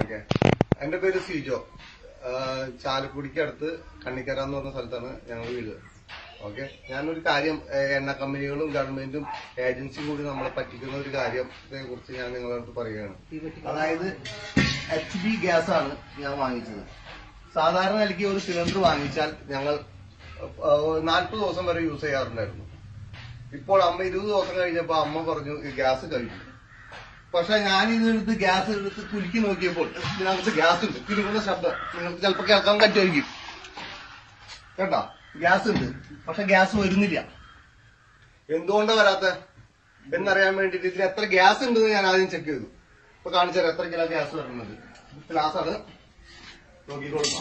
Okay എന്റെ പേര് സിജോ ആ, ചാലക്കുടിക്ക് അടുത്ത് കണ്ണിക്കര എന്ന് പറഞ്ഞ സ്ഥലത്താണ് ഞങ്ങൾ വീട് ഓക്കെ ഞാനൊരു കാര്യം ഏ, എണ്ണ കമ്പനികളും ഗവൺമെന്റും ഏജൻസിയും കൂടി നമ്മളെ പറ്റിക്കുന്ന ഒരു കാര്യത്തെ കുറിച്ച് ഞാൻ നിങ്ങളുടെ അടുത്ത് പറയുകയാണ് അതായത് എച്ച് ബി ഗ്യാസ് ആണ് ഞാൻ വാങ്ങിച്ചത് സാധാരണ നിലയ്ക്ക് ഒരു സിലിണ്ടർ വാങ്ങിച്ചാൽ ഞങ്ങൾ നാൽപ്പത് ദിവസം വരെ യൂസ് ചെയ്യാറുണ്ടായിരുന്നു ഇപ്പോൾ അമ്മ ഇരുപത് ദിവസം കഴിഞ്ഞപ്പോ അമ്മ പറഞ്ഞു ഈ ഗ്യാസ് കഴിഞ്ഞു പക്ഷെ ഞാൻ ഇതെടുത്ത് ഗ്യാസ് എടുത്ത് കുലുക്കി നോക്കിയപ്പോൾ ഇതിനകത്ത് ഗ്യാസ് ഉണ്ട് കുലുക്കുന്ന ശബ്ദം നിങ്ങൾക്ക് ചിലപ്പോൾ കേൾക്കാൻ പറ്റുമായിരിക്കും കേട്ടോ ഗ്യാസ് ഉണ്ട് പക്ഷെ ഗ്യാസ് വരുന്നില്ല എന്തുകൊണ്ടാ വരാത്ത എന്നറിയാൻ വേണ്ടിട്ട് ഇതിൽ എത്ര ഗ്യാസ് ഉണ്ടെന്ന് ഞാൻ ആദ്യം ചെക്ക് ചെയ്തു ഇപ്പൊ കാണിച്ചാൽ എത്ര കിലോ ഗ്യാസ് വരുന്നത് ഗ്ലാസ് ആണ് നോക്കി കൊടുക്കാം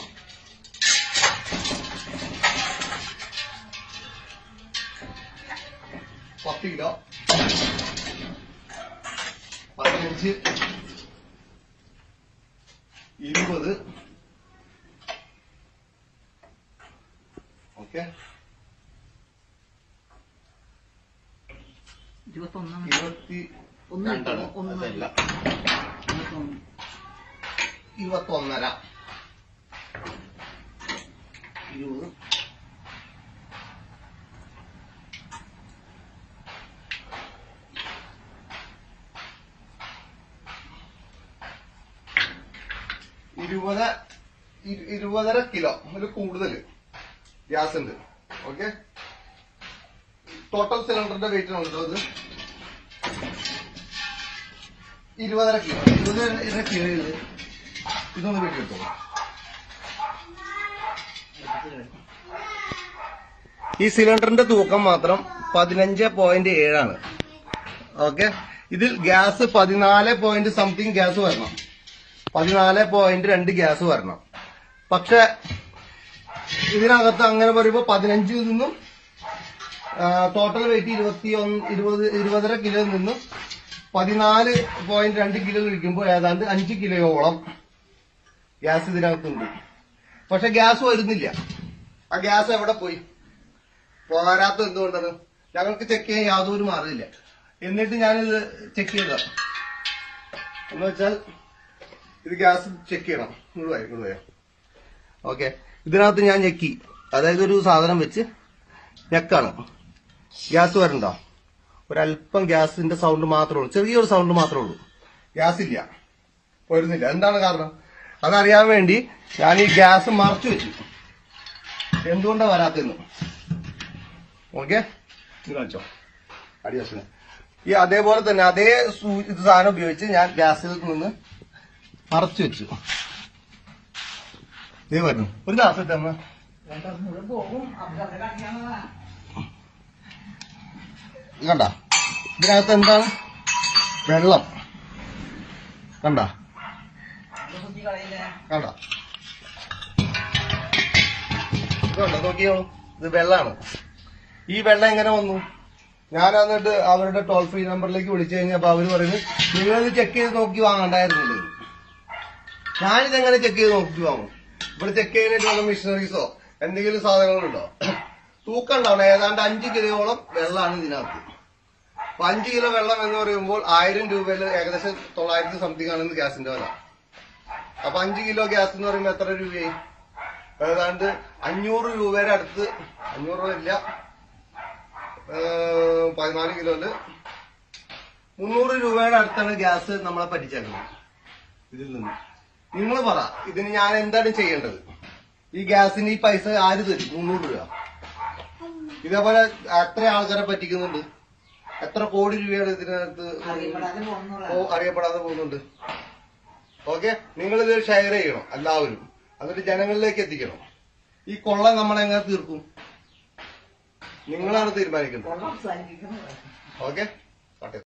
പത്ത് കിലോ പതിനഞ്ച് ഇരുപത് ഓക്കെ ഇരുപത്തൊന്നാണ് ഇരുപത്തി ഒന്ന് രണ്ടാണ് ഒന്ന് അതല്ല ഇരുപത്തൊന്ന്. ഇരുപത്തൊന്നര ഇരുപത് ഇരുപത് ഇരു- ഇരുപതര കിലോ അതിൽ കൂടുതൽ ഗ്യാസ് ഉണ്ട് ഓക്കെ ടോട്ടൽ സിലിണ്ടറിന്റെ വെയിറ്റ് ഉണ്ടോ ഇത് ഇരുപതര കിലോ ഇരുപതര കിലോ ഇത് ഇതൊന്ന് വീട്ടിൽ എടുത്തോളൂ ഈ സിലിണ്ടറിന്റെ തൂക്കം മാത്രം പതിനഞ്ച് പോയിന്റ് ഏഴാണ് ഓക്കെ ഇതിൽ ഗ്യാസ് പതിനാല് പോയിന്റ് സംതിങ് ഗ്യാസ് വരണം പതിനാല് പോയിന്റ് രണ്ട് ഗ്യാസ് വരണം പക്ഷെ ഇതിനകത്ത് അങ്ങനെ പറയുമ്പോൾ പതിനഞ്ചിൽ നിന്നും ടോട്ടൽ വെയിറ്റ് ഇരുപത്തി ഒന്ന് ഇരുപത് ഇരുപതര കിലോയിൽ നിന്നും പതിനാല് പോയിന്റ് രണ്ട് കിലോ കഴിക്കുമ്പോൾ ഏതാണ്ട് അഞ്ച് കിലോയോളം ഗ്യാസ് ഇതിനകത്തുണ്ട് പക്ഷെ ഗ്യാസ് വരുന്നില്ല ആ ഗ്യാസ് എവിടെ പോയി പോരാത്ത എന്തുകൊണ്ടാണ് ഞങ്ങൾക്ക് ചെക്ക് ചെയ്യാൻ യാതൊരു മാർഗമില്ല എന്നിട്ട് ഞാനിത് ചെക്ക് ചെയ്ത എന്ന് വെച്ചാൽ ഇത് ഗ്യാസ് ചെക്ക് ചെയ്യണം മുഴുവായി മുഴുവയോ ഓക്കെ ഇതിനകത്ത് ഞാൻ ഞെക്കി അതായത് ഒരു സാധനം വെച്ച് ഞെക്കാണ് ഗ്യാസ് വരണ്ടോ ഒരല്പം ഗ്യാസിന്റെ സൗണ്ട് മാത്രമേ ഉള്ളൂ ചെറിയൊരു സൗണ്ട് മാത്രമേ ഉള്ളൂ ഗ്യാസ് ഇല്ല വരുന്നില്ല എന്താണ് കാരണം അതറിയാൻ വേണ്ടി ഞാൻ ഈ ഗ്യാസ് മറച്ചു വെച്ചു എന്തുകൊണ്ടാണ് വരാത്തെന്ന് ഓക്കെ ഇത് കാണിച്ചോ അടിവശം ഈ അതേപോലെ തന്നെ അതേ സൂ- ഇത് സാധനം ഉപയോഗിച്ച് ഞാൻ ഗ്യാസിൽ നിന്ന് മറച്ചു വെച്ചു ഇതേ വരുന്നു ഒരു ഗ്ലാസ് ഇട്ടമ്മ രണ്ടാം മുഴുവൻ പോകും അവിടെ അവിടെ കാണിക്കാനുള്ളതാ. കണ്ട ഇതിനകത്ത് എന്താണ് വെള്ളം കണ്ട ഇത് കുത്തി കളയില്ലേ കണ്ട കണ്ട നോക്കിയോ ഇത് വെള്ളാണ് ഈ വെള്ളം എങ്ങനെ വന്നു ഞാൻ എന്നിട്ട് അവരുടെ ടോൾ ഫ്രീ നമ്പറിലേക്ക് വിളിച്ചു കഴിഞ്ഞപ്പോ അവര് പറയുന്നത് നിങ്ങളിത് ചെക്ക് ചെയ്ത് നോക്കി വാങ്ങണ്ടായിരുന്നില്ലേ ഞാനിതെങ്ങനെ ചെക്ക് ചെയ്ത് നോക്കി വാങ്ങും ഇവിടെ ചെക്ക് ചെയ്യാനായിട്ട് വല്ല മിഷനറീസോ എന്തെങ്കിലും സാധനങ്ങളുണ്ടോ തൂക്കം ഉണ്ടാവണം ഏതാണ്ട് അഞ്ച് കിലോയോളം വെള്ളമാണ് ഇതിനകത്ത് അപ്പൊ അഞ്ച് കിലോ വെള്ളം എന്ന് പറയുമ്പോൾ ആയിരം രൂപയിൽ ഏകദേശം തൊള്ളായിരത്തി സംതിങ് ആണ് ഇന്ന് ഗ്യാസിന്റെ വില അപ്പൊ അഞ്ച് കിലോ ഗ്യാസ് എന്ന് പറയുമ്പോൾ എത്ര രൂപയായി ഏതാണ്ട് അഞ്ഞൂറ് രൂപയുടെ അടുത്ത് അഞ്ഞൂറ് രൂപ ഇല്ല ഏഹ്, പതിനാല് കിലോയില് മുന്നൂറ് രൂപയുടെ അടുത്താണ് ഗ്യാസ് നമ്മളെ പറ്റിച്ചേക്കുന്നത് ഇതിൽ നിന്ന് നിങ്ങൾ പറ ഇതിന് ഞാൻ എന്താണ് ചെയ്യേണ്ടത് ഈ ഗ്യാസിന് ഈ പൈസ ആര് തരും മുന്നൂറ് രൂപ ഇതേപോലെ എത്ര ആൾക്കാരെ പറ്റിക്കുന്നുണ്ട് എത്ര കോടി രൂപയാണ് ഇതിനകത്ത് അറിയപ്പെടാതെ പോകുന്നതാ. ഓ അറിയപ്പെടാതെ പോകുന്നുണ്ട് ഓക്കെ നിങ്ങൾ ഇത് ഷെയർ ചെയ്യണം എല്ലാവരും എന്നിട്ട് ജനങ്ങളിലേക്ക് എത്തിക്കണം ഈ കൊള്ള നമ്മളെങ്ങനെ തീർക്കും നിങ്ങളാണ് തീരുമാനിക്കുന്നത് കൊള്ളാം സാധിക്കുന്നത് ഓക്കെ